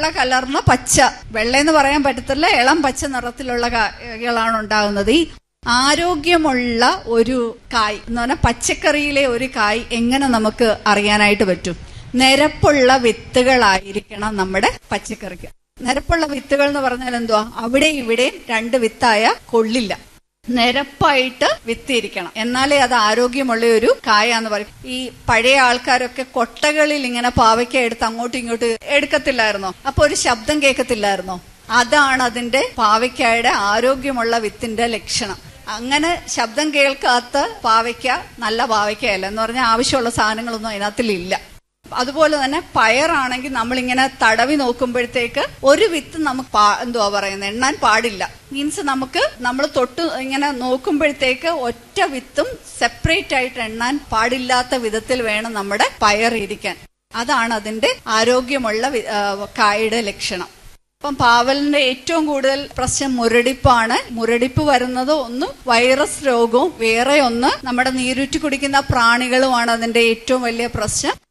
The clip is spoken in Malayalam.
കലർന്ന പച്ച വെള്ളയെന്ന് പറയാൻ പറ്റത്തില്ല ഇളം പച്ച നിറത്തിലുള്ള കായകളാണ് ഉണ്ടാകുന്നത് ഈ ആരോഗ്യമുള്ള ഒരു കായ് എന്ന് പറഞ്ഞാൽ പച്ചക്കറിയിലെ ഒരു കായ് എങ്ങനെ നമുക്ക് അറിയാനായിട്ട് പറ്റും നിരപ്പുള്ള വിത്തുകളായിരിക്കണം നമ്മുടെ പച്ചക്കറിക്ക് നിരപ്പുള്ള വിത്തുകൾ എന്ന് പറഞ്ഞാൽ എന്തുവാ അവിടെ ഇവിടെയും രണ്ട് വിത്തായ കൊള്ളില്ല നിരപ്പായിട്ട് വിത്തിരിക്കണം എന്നാലേ അത് ആരോഗ്യമുള്ള ഒരു കായാന്ന് പറയും ഈ പഴയ ആൾക്കാരൊക്കെ കൊട്ടകളിൽ ഇങ്ങനെ പാവയ്ക്ക എടുത്ത് അങ്ങോട്ടും ഇങ്ങോട്ടും എടുക്കത്തില്ലായിരുന്നോ അപ്പൊ ഒരു ശബ്ദം കേൾക്കത്തില്ലായിരുന്നോ അതാണ് അതിന്റെ പാവയ്ക്കായുടെ ആരോഗ്യമുള്ള വിത്തിന്റെ ലക്ഷണം അങ്ങനെ ശബ്ദം കേൾക്കാത്ത പാവയ്ക്ക നല്ല പാവയ്ക്കയല്ല എന്ന് പറഞ്ഞാൽ ആവശ്യമുള്ള സാധനങ്ങളൊന്നും അതിനകത്തിലില്ല അതുപോലെ തന്നെ പയറാണെങ്കിൽ നമ്മളിങ്ങനെ തടവി നോക്കുമ്പോഴത്തേക്ക് ഒരു വിത്ത് നമുക്ക് പാ- എന്തുവാ പറയുന്നത് എണ്ണാൻ പാടില്ല മീൻസ് നമുക്ക് നമ്മൾ തൊട്ട് ഇങ്ങനെ നോക്കുമ്പോഴത്തേക്ക് ഒറ്റ വിത്തും സെപ്പറേറ്റ് ആയിട്ട് എണ്ണാൻ പാടില്ലാത്ത വിധത്തിൽ വേണം നമ്മുടെ പയർ ഇരിക്കാൻ അതാണ് അതിന്റെ ആരോഗ്യമുള്ള വി- ആ, കായയുടെ ലക്ഷണം ഇപ്പം പാവലിന്റെ ഏറ്റവും കൂടുതൽ പ്രശ്നം മുരടിപ്പാണ് മുരടിപ്പ് വരുന്നത് ഒന്ന് വൈറസ് രോഗവും വേറെ ഒന്ന് നമ്മുടെ നീരുറ്റി കുടിക്കുന്ന പ്രാണികളുമാണ് അതിന്റെ ഏറ്റവും വലിയ പ്രശ്നം